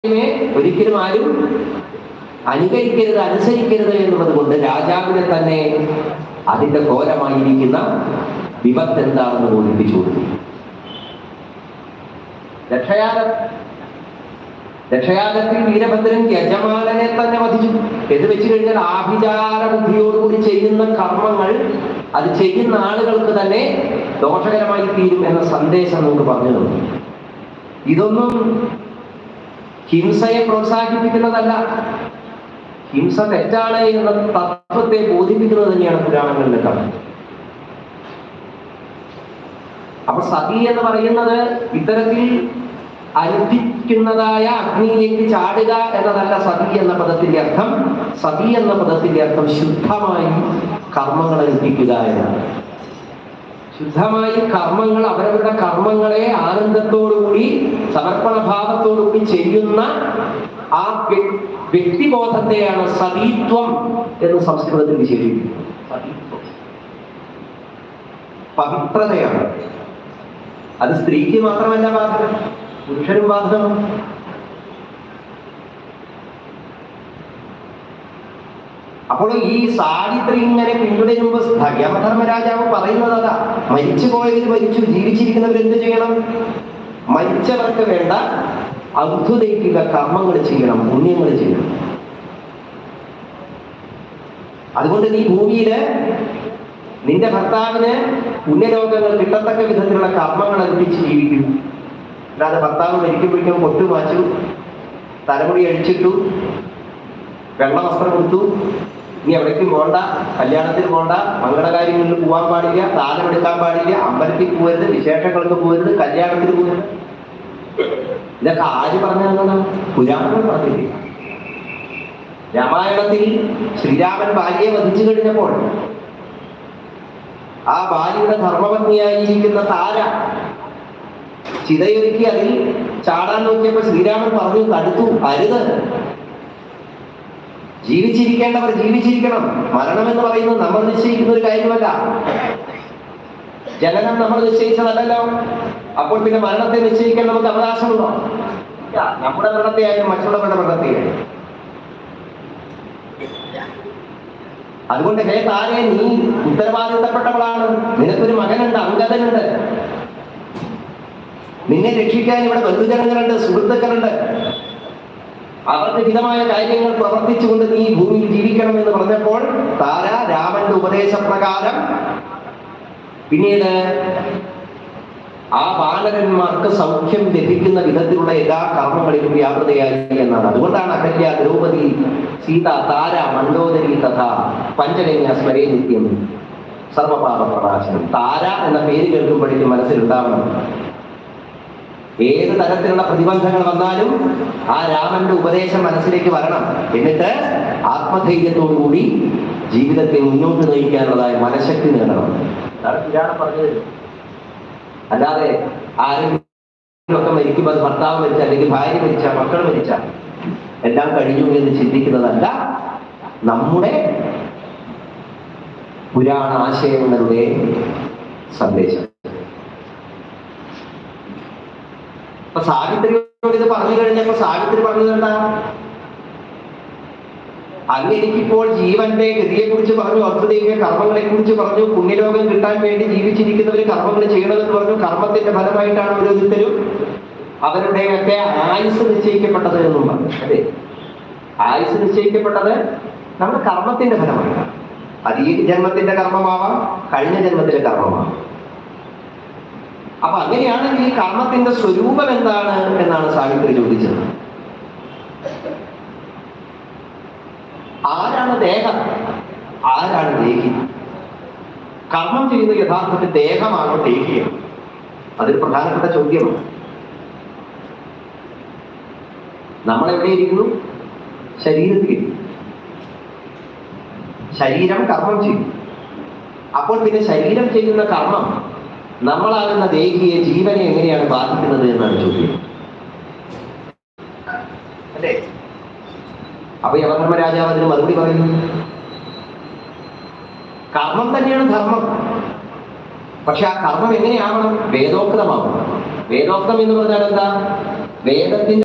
യെ ഒരിക്കലും ആരും അനുകരിക്കരുത് അനുസരിക്കരുത് എന്നുള്ളത് കൊണ്ട് രാജാവിനെ തന്നെ അതിന്റെ ഘോരമായിരിക്കുന്ന വിപത്ത് എന്താണെന്ന് ബോധിപ്പിച്ചു കൊടുത്തു രക്ഷയാഗ രക്ഷയാഗത്തിൽ വീരഭദ്രൻ യജമാനനെ തന്നെ വധിച്ചു എന്ന് വെച്ച് കഴിഞ്ഞാൽ ആഭിചാര ബുദ്ധിയോടുകൂടി ചെയ്യുന്ന കർമ്മങ്ങൾ അത് ചെയ്യുന്ന ആളുകൾക്ക് തന്നെ ദോഷകരമായി തീരും എന്ന സന്ദേശം നമുക്ക് പറഞ്ഞു തന്നു ഇതൊന്നും ഹിംസയെ പ്രോത്സാഹിപ്പിക്കുന്നതല്ല ഹിംസ തെറ്റാണ് എന്ന തത്വത്തെ ബോധിപ്പിക്കുന്നത് തന്നെയാണ് പുരാണങ്ങളിലെ കഥ അപ്പൊ സതി എന്ന് പറയുന്നത് ഇത്തരത്തിൽ അനുഷ്ഠിക്കുന്നതായ അഗ്നിയിലേക്ക് ചാടുക എന്നതല്ല സതി എന്ന പദത്തിന്റെ അർത്ഥം സതി എന്ന പദത്തിന്റെ അർത്ഥം ശുദ്ധമായി കർമ്മങ്ങൾ അനുഷ്ഠിക്കുക എന്നാണ് ശുദ്ധമായി കർമ്മങ്ങൾ അവരവരുടെ കർമ്മങ്ങളെ ആനന്ദത്തോടുകൂടി സമർപ്പണ ഭാവത്തോടുകൂടി ചെയ്യുന്ന ആ വ്യ- വ്യക്തിബോധത്തെയാണ് സതീത്വം എന്ന് സംസ്കൃതത്തിൽ വിശേഷിപ്പിക്കുന്നത് സതീത്വം പവിത്രതയാണ് അത് സ്ത്രീക്ക് മാത്രമല്ല ബാധകം പുരുഷനും ബാധകം അപ്പോൾ ഈ സാവിത്രി ഇങ്ങനെ പിന്തുടരുമ്പോൾ യമധർമ്മരാജാവ് പറയുന്നത് അതാ മരിച്ചു പോയവർ മരിച്ചു ജീവിച്ചിരിക്കുന്നവർ എന്ത് ചെയ്യണം മരിച്ചവർക്ക് വേണ്ട ഔദ്യോഗിക കർമ്മങ്ങൾ ചെയ്യണം പുണ്യങ്ങൾ ചെയ്യണം അതുകൊണ്ട് നീ ഭൂമിയില് നിന്റെ ഭർത്താവിന് പുണ്യലോകങ്ങൾ കിട്ടത്തക്ക വിധത്തിലുള്ള കർമ്മങ്ങൾ അനുഷ്ഠിച്ച് ജീവിക്കും അല്ലാതെ ഭർത്താവ് മരിക്കുമ്പോഴേക്കും പൊട്ടു മാച്ചു തലമുടി അഴിച്ചിട്ടു വെള്ള വസ്ത്രം കൊടുത്തു നീ എവിടേക്കും പോണ്ട കല്യാണത്തിന് പോണ്ട മംഗളകാര്യങ്ങളിൽ പോകാൻ പാടില്ല താലമെടുക്കാൻ പാടില്ല അമ്പലത്തിൽ പോകരുത് വിശേഷങ്ങൾക്ക് പോകരുത് കല്യാണത്തിന് പോകരുത് ഇതൊക്കെ ആര് പറഞ്ഞു തന്നതാണ് പുരാണങ്ങൾ പറഞ്ഞില്ലേ രാമായണത്തിൽ ശ്രീരാമൻ ഭാര്യയെ വധിച്ചു കഴിഞ്ഞപ്പോൾ ആ ഭാര്യയുടെ ധർമ്മപത്നിയായിരിക്കുന്ന താര ചിതയൊരുക്കി അതിൽ ചാടാൻ നോക്കിയപ്പോൾ ശ്രീരാമൻ പറഞ്ഞു തടുത്തു അരുത് ജീവിച്ചിരിക്കേണ്ടവർ ജീവിച്ചിരിക്കണം മരണം എന്ന് പറയുന്നത് നമ്മൾ നിശ്ചയിക്കുന്ന ഒരു കാര്യമല്ല ജനനം നമ്മൾ നിശ്ചയിച്ചതല്ലല്ലോ അപ്പോൾ പിന്നെ മരണത്തെ നിശ്ചയിക്കാൻ നമുക്ക് അവകാശമുണ്ടോ ഇല്ല. നമ്മുടെ മരണത്തെ ആയാലും മറ്റുള്ളവരുടെ മരണത്തെ ആയാലും അതുകൊണ്ട് ഹേ താരെ നീ ഉത്തരവാദിത്തപ്പെട്ടവളാണ് നിനക്കൊരു മകനുണ്ട് അങ്കദനുണ്ട് നിന്നെ രക്ഷിക്കാൻ ഇവിടെ ബന്ധുജനങ്ങളുണ്ട് സുഹൃത്തുക്കളുണ്ട് അവർക്ക് ഹിതമായ കാര്യങ്ങൾ പ്രവർത്തിച്ചുകൊണ്ട് നീ ഭൂമിയിൽ ജീവിക്കണം എന്ന് പറഞ്ഞപ്പോൾ താര രാമന്റെ ഉപദേശപ്രകാരം പിന്നീട് ആ ബാലകന്മാർക്ക് സൗഖ്യം ലഭിക്കുന്ന വിധത്തിലുള്ള എല്ലാ കർമ്മങ്ങളിലും വ്യാപൃതയായി എന്നാണ് അതുകൊണ്ടാണ് അഹല്യ ദ്രൗപദി സീത താര മണ്ഡോദരി തഥ പഞ്ചകന്യ സ്മരേ നിത്യം സർവപാപ പ്രകാശനം താര എന്ന പേര് കേൾക്കുമ്പോഴേക്കും മനസ്സിലുണ്ടാവണം ഏത് തരത്തിലുള്ള പ്രതിബന്ധങ്ങൾ വന്നാലും ആ രാമന്റെ ഉപദേശം മനസ്സിലേക്ക് വരണം എന്നിട്ട് ആത്മധൈര്യത്തോടുകൂടി ജീവിതത്തെ മുന്നോട്ട് നയിക്കാനുള്ളതായ മനഃശക്തി നേടണം അതാണ് പുരാണം പറഞ്ഞത് അല്ലാതെ ആരെങ്കിലും ഒക്കെ മരിക്കുമ്പോൾ അത് ഭർത്താവ് മരിച്ച അല്ലെങ്കിൽ ഭാര്യ മരിച്ച മക്കൾ മരിച്ച എല്ലാം കഴിഞ്ഞു എന്ന് ചിന്തിക്കുന്നതല്ല നമ്മുടെ പുരാണ ആശയങ്ങളുടെ സന്ദേശം അപ്പൊ സാവിത്രിയോട് ഇത് പറഞ്ഞു കഴിഞ്ഞപ്പോ സാവിത്രി പറഞ്ഞത് എന്താ അങ്ങ് എനിക്കിപ്പോൾ ജീവന്റെ ഗതിയെ കുറിച്ച് പറഞ്ഞു അദ്ഭുതീയ കർമ്മങ്ങളെ കുറിച്ച് പറഞ്ഞു പുണ്യലോകം കിട്ടാൻ വേണ്ടി ജീവിച്ചിരിക്കുന്നവർ കർമ്മങ്ങൾ ചെയ്യണമെന്ന് പറഞ്ഞു കർമ്മത്തിന്റെ ഫലമായിട്ടാണ് ഓരോരുത്തരും അവരുടെയൊക്കെ ആയുസ് നിശ്ചയിക്കപ്പെട്ടത് എന്നും പറഞ്ഞു അതെ ആയുസ് നിശ്ചയിക്കപ്പെട്ടത് നമ്മുടെ കർമ്മത്തിന്റെ ഫലമായിട്ടാണ് അത് ഈ ജന്മത്തിന്റെ കർമ്മമാവാം കഴിഞ്ഞ ജന്മത്തിലെ കർമ്മമാവാം അപ്പൊ അങ്ങനെയാണെങ്കിൽ ഈ കർമ്മത്തിന്റെ സ്വരൂപം എന്താണ് എന്നാണ് സാവിത്രി ചോദിച്ചത് ആരാണ് ദേഹം ആരാണ് ദേഹി കർമ്മം ചെയ്യുന്ന യഥാർത്ഥത്തിൽ ദേഹമാണോ ദേഹിയാണ് അതൊരു പ്രധാനപ്പെട്ട ചോദ്യമാണ് നമ്മൾ എവിടെ ഇരിക്കുന്നു ശരീരത്തിൽ ശരീരം കർമ്മം ചെയ്യും അപ്പോൾ പിന്നെ ശരീരം ചെയ്യുന്ന കർമ്മം നമ്മളാകുന്ന ദേഹിയെ ജീവനെ എങ്ങനെയാണ് ബാധിക്കുന്നത് എന്നാണ് ചോദ്യം അല്ലേ അപ്പൊ യമധർമ്മ രാജാവ് അതിന് മറുപടി പറയുന്നു കർമ്മം തന്നെയാണ് ധർമ്മം പക്ഷെ ആ കർമ്മം എങ്ങനെയാവണം വേദോക്തമാവണം വേദോക്തം എന്ന് പറഞ്ഞാൽ എന്താ വേദത്തിന്റെ